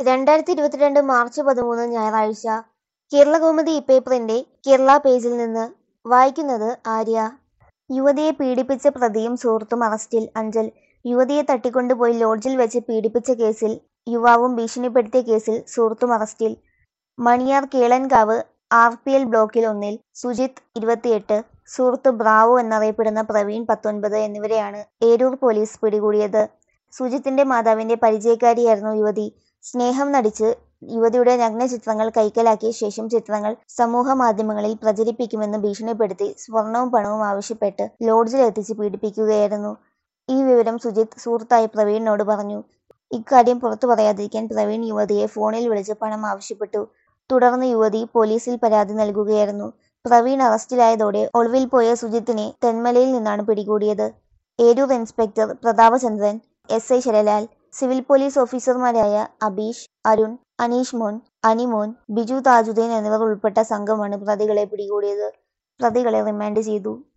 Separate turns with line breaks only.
രണ്ടായിരത്തി ഇരുപത്തിരണ്ട് മാർച്ച് പതിമൂന്ന് ഞായറാഴ്ച കേരളകൗമുദി ഇപ്പേപ്പറിന്റെ കേരള പേജിൽ നിന്ന് വായിക്കുന്നത് ആര്യ യുവതിയെ പീഡിപ്പിച്ച പ്രതിയും സുഹൃത്തും അറസ്റ്റിൽ അഞ്ചൽ യുവതിയെ തട്ടിക്കൊണ്ടുപോയി ലോഡ്ജിൽ വെച്ച് പീഡിപ്പിച്ച കേസിൽ യുവാവും ഭീഷണിപ്പെടുത്തിയ കേസിൽ സുഹൃത്തും അറസ്റ്റിൽ Maniyar Kelankavu R P L ബ്ലോക്കിൽ ഒന്നിൽ സുജിത് ഇരുപത്തിയെട്ട് സുഹൃത്ത് ബ്രാവോ എന്നറിയപ്പെടുന്ന പ്രവീൺ പത്തൊൻപത് എന്നിവരെയാണ് ഏരൂർ പോലീസ് പിടികൂടിയത് സുജിത്തിന്റെ മാതാവിന്റെ പരിചയക്കാരിയായിരുന്നു യുവതി സ്നേഹം നടിച്ച് യുവതിയുടെ നഗ്ന ചിത്രങ്ങൾ കൈക്കലാക്കിയ ശേഷം ചിത്രങ്ങൾ സമൂഹ മാധ്യമങ്ങളിൽ പ്രചരിപ്പിക്കുമെന്ന് ഭീഷണിപ്പെടുത്തി സ്വർണവും പണവും ആവശ്യപ്പെട്ട് ലോഡ്ജിലെത്തിച്ച് പീഡിപ്പിക്കുകയായിരുന്നു ഈ വിവരം സുജിത് സുഹൃത്തായ പ്രവീണിനോട് പറഞ്ഞു ഇക്കാര്യം പുറത്തു പറയാതിരിക്കാൻ പ്രവീൺ യുവതിയെ ഫോണിൽ വിളിച്ച് പണം ആവശ്യപ്പെട്ടു തുടർന്ന് യുവതി പോലീസിൽ പരാതി നൽകുകയായിരുന്നു പ്രവീൺ അറസ്റ്റിലായതോടെ ഒളിവിൽ പോയ സുജിത്തിനെ തെന്മലയിൽ നിന്നാണ് പിടികൂടിയത് Eroor inspector Prathapachandran S I Saralal civil police ഓഫീസർമാരായ അബീഷ് അരുൺ അനീഷ് മോൻ അനിമോൻ ബിജു താജുദ്ദീൻ എന്നിവർ ഉൾപ്പെട്ട സംഘമാണ് പ്രതികളെ പിടികൂടിയത് പ്രതികളെ റിമാൻഡ് ചെയ്തു